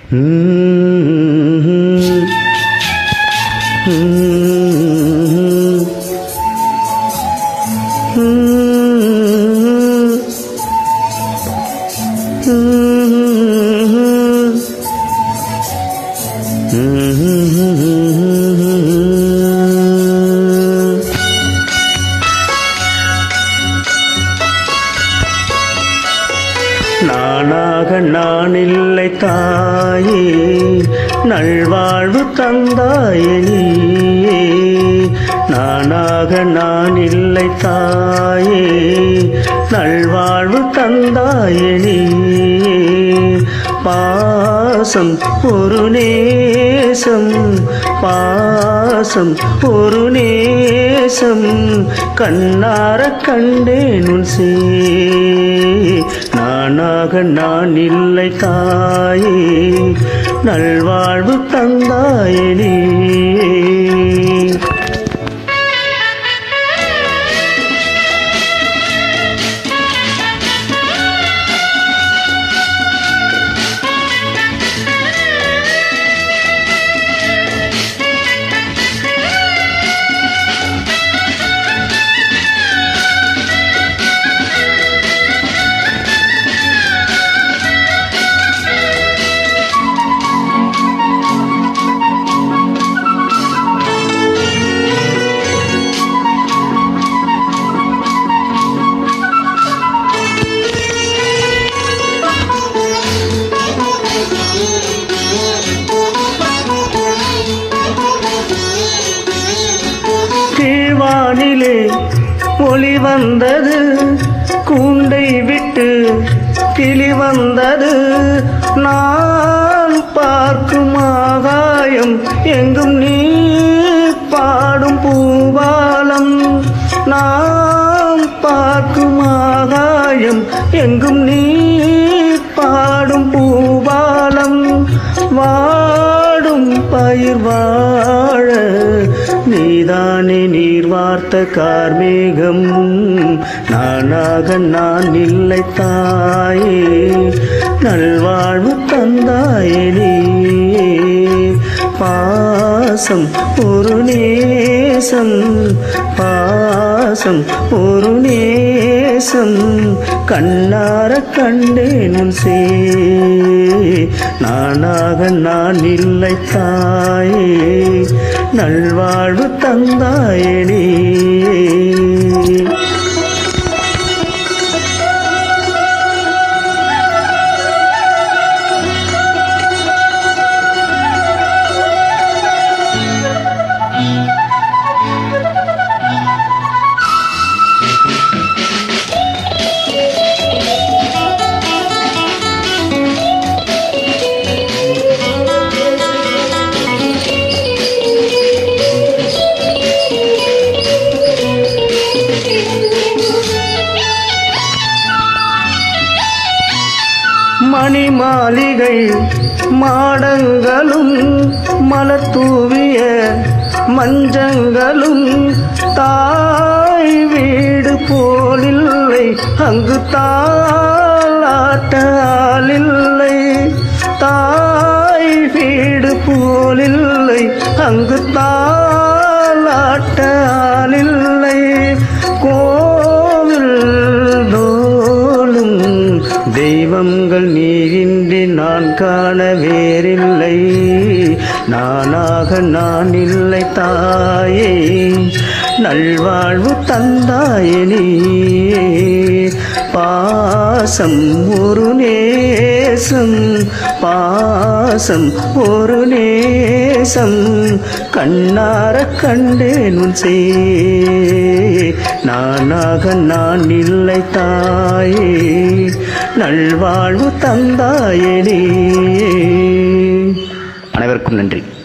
நானாக நான் இல்லை தாயே நல்வாழ்வு தந்தாயே நீயே நானாக நான் இல்லை தாயே நல்வாழ்வு தந்தாயே நீயே பாசம் ஒரு நேசம் பாசம் ஒரு நேசம் கண்ணார கண்டேன் உன் சே நானாக நான் இல்லை தாயே நல்வாழ்வு தந்தாயே நீ கீழ்வானிலே ஒளி வந்தது கூண்டை விட்டு கிளி வந்தது நான் பார்க்கும் ஆகாயம் எங்கும் நீ பாடும் பூபாலம் நான் பார்க்கும் ஆகாயம் எங்கும் நீ பாடும் பூபாலம் வாடும் பயிர் வாழ நீதானே நீர் வார்த்த கார்மேகம் நானாக நான் இல்லை தாயே நல்வாழ்வு தந்தாயே நீ பாசம் ஒரு நேசம் பாசம் ஒரு நேசம் கண்ணார கண்டேன் உன் சே நானாக நான் இல்லை தாயே நல்வாழ்வு தந்தாயே நீ மணி மாளிகை மாடங்களும் மலர் தூவிய மஞ்சங்களும் தாய் வீடு போலில்லை அங்கு தாளாட்டாலில்லை தாய் வீடு போலில்லை அங்கு தாளாட்டாலில்லை கோவில் தோளும் தெய்வங்கள் நீரின்றி நான் காண வேறில்லை நானாக நான் இல்லை தாயே நல்வாழ்வு தந்தாயே நீ பாசம் ஒரு நேசம் பாசம் ஒரு நேசம் கண்ணார கண்டேன் உன் சே நானாக நான் இல்லை தாயே நல்வாழ்வு தந்தாயே நீ அனைவருக்கும் நன்றி